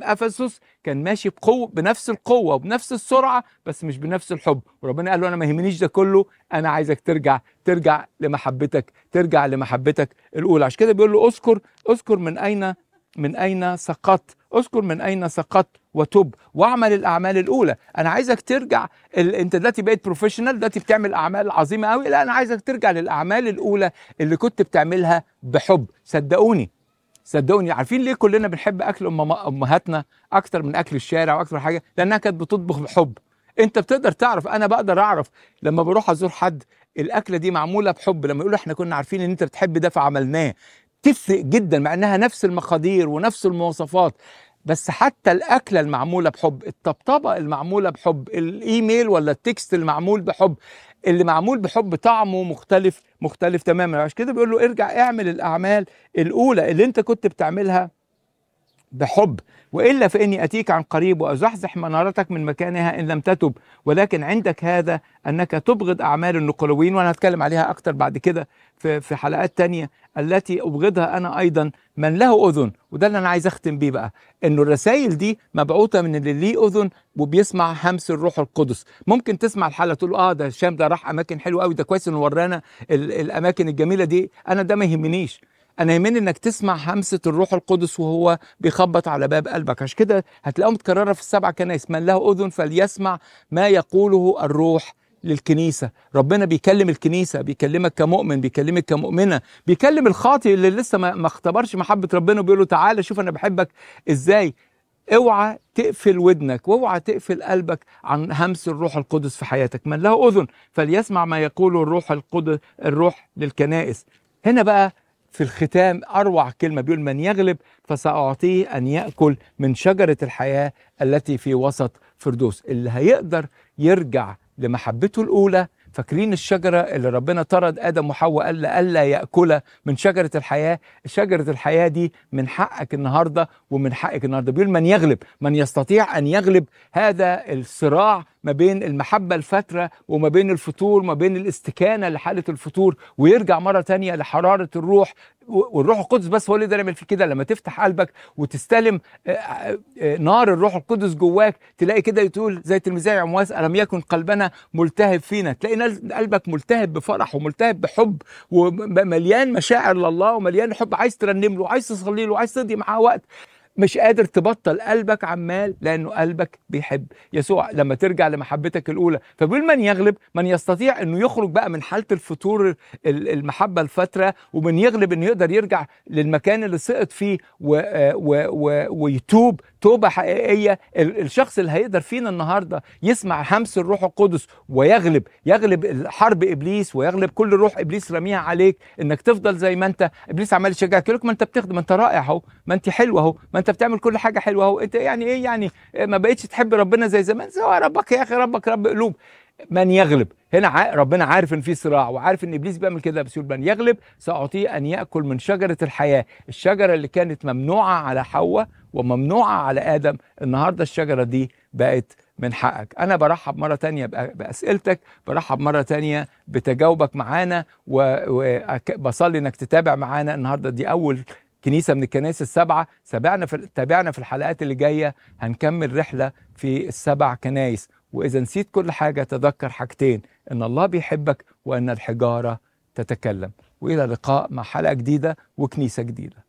افسس كان ماشي بقوه بنفس القوه وبنفس السرعه بس مش بنفس الحب وربنا قال له انا ما يهمنيش ده كله انا عايزك ترجع ترجع لمحبتك ترجع لمحبتك الاولى عشان كده بيقول له اذكر اذكر من اين من اين سقطت اذكر من اين سقطت وتب واعمل الاعمال الاولى انا عايزك ترجع ال... انت دلوقتي بقيت بروفيشنال دلوقتي بتعمل اعمال عظيمه قوي لا انا عايزك ترجع للاعمال الاولى اللي كنت بتعملها بحب صدقوني صدقوني عارفين ليه كلنا بنحب اكل أم امهاتنا اكتر من اكل الشارع واكتر حاجه لانها كانت بتطبخ بحب انت بتقدر تعرف انا بقدر اعرف لما بروح ازور حد الاكله دي معموله بحب لما يقولوا احنا كنا عارفين ان انت بتحب ده فعملناه تفرق جدا مع انها نفس المقادير ونفس المواصفات بس حتى الاكله المعموله بحب الطبطبه المعموله بحب الايميل ولا التكست المعمول بحب اللي معمول بحب طعمه مختلف مختلف تماما عشان كده بيقول له ارجع اعمل الاعمال الاولى اللي انت كنت بتعملها بحب والا فاني اتيك عن قريب وازحزح منارتك من مكانها ان لم تتب ولكن عندك هذا انك تبغض اعمال النقلويين وانا هتكلم عليها اكتر بعد كده في في حلقات تانية التي ابغضها انا ايضا من له اذن وده اللي انا عايز اختم بيه بقى انه الرسائل دي مبعوثه من اللي ليه اذن وبيسمع همس الروح القدس ممكن تسمع الحلقه تقول اه ده هشام ده راح اماكن حلوه قوي ده كويس انه ورانا ال- الاماكن الجميله دي انا ده ما يهمنيش انا يهمني انك تسمع همسه الروح القدس وهو بيخبط على باب قلبك عشان كده هتلاقوها متكرره في السبع كنائس من له اذن فليسمع ما يقوله الروح للكنيسة ربنا بيكلم الكنيسة بيكلمك كمؤمن بيكلمك كمؤمنة بيكلم الخاطئ اللي لسه ما ما اختبرش محبة ربنا وبيقول له تعالى شوف أنا بحبك إزاي اوعى تقفل ودنك واوعى تقفل قلبك عن همس الروح القدس في حياتك من له اذن فليسمع ما يقوله الروح القدس الروح للكنائس هنا بقى في الختام اروع كلمه بيقول من يغلب فساعطيه ان ياكل من شجره الحياه التي في وسط فردوس اللي هيقدر يرجع لمحبته الاولى فاكرين الشجرة اللي ربنا طرد آدم وحواء قال ألا يأكل من شجرة الحياة شجرة الحياة دي من حقك النهاردة ومن حقك النهاردة بيقول من يغلب من يستطيع أن يغلب هذا الصراع ما بين المحبة الفترة وما بين الفتور ما بين الاستكانة لحالة الفتور ويرجع مرة تانية لحرارة الروح والروح القدس بس هو اللي يقدر يعمل فيه كده لما تفتح قلبك وتستلم آه، آه، آه، نار الروح القدس جواك تلاقي كده تقول زي تلميذي عمواس ألم يكن قلبنا ملتهب فينا تلاقي نال- قلبك ملتهب بفرح وملتهب بحب ومليان مشاعر لله ومليان حب عايز ترنم له وعايز تصلي له وعايز تقضي معاه وقت مش قادر تبطل قلبك عمال لانه قلبك بيحب يسوع لما ترجع لمحبتك الاولى فبيقول من يغلب من يستطيع انه يخرج بقى من حاله الفتور ال- المحبه الفتره ومن يغلب انه يقدر يرجع للمكان اللي سقط فيه و و و ويتوب توبه حقيقيه ال- الشخص اللي هيقدر فينا النهارده يسمع همس الروح القدس ويغلب يغلب حرب ابليس ويغلب كل روح ابليس رميها عليك انك تفضل زي ما انت ابليس عمال يشجعك يقول لك ما انت بتخدم ما انت رائع اهو ما انت حلو اهو ما انت بتعمل كل حاجه حلوه اهو انت يعني ايه يعني ما بقتش تحب ربنا زي زمان سواء ربك يا اخي ربك رب قلوب من يغلب هنا ع- ربنا عارف ان في صراع وعارف ان ابليس بيعمل كده بس يقول من يغلب ساعطيه ان ياكل من شجره الحياه الشجره اللي كانت ممنوعه على حواء وممنوعه على ادم النهارده الشجره دي بقت من حقك انا برحب مره تانية بأ- باسئلتك برحب مره تانية بتجاوبك معانا وبصلي انك تتابع معانا النهارده دي اول كنيسه من الكنائس السبعه سابعنا في تابعنا في الحلقات اللي جايه هنكمل رحله في السبع كنائس واذا نسيت كل حاجه تذكر حاجتين ان الله بيحبك وان الحجاره تتكلم والى اللقاء مع حلقه جديده وكنيسه جديده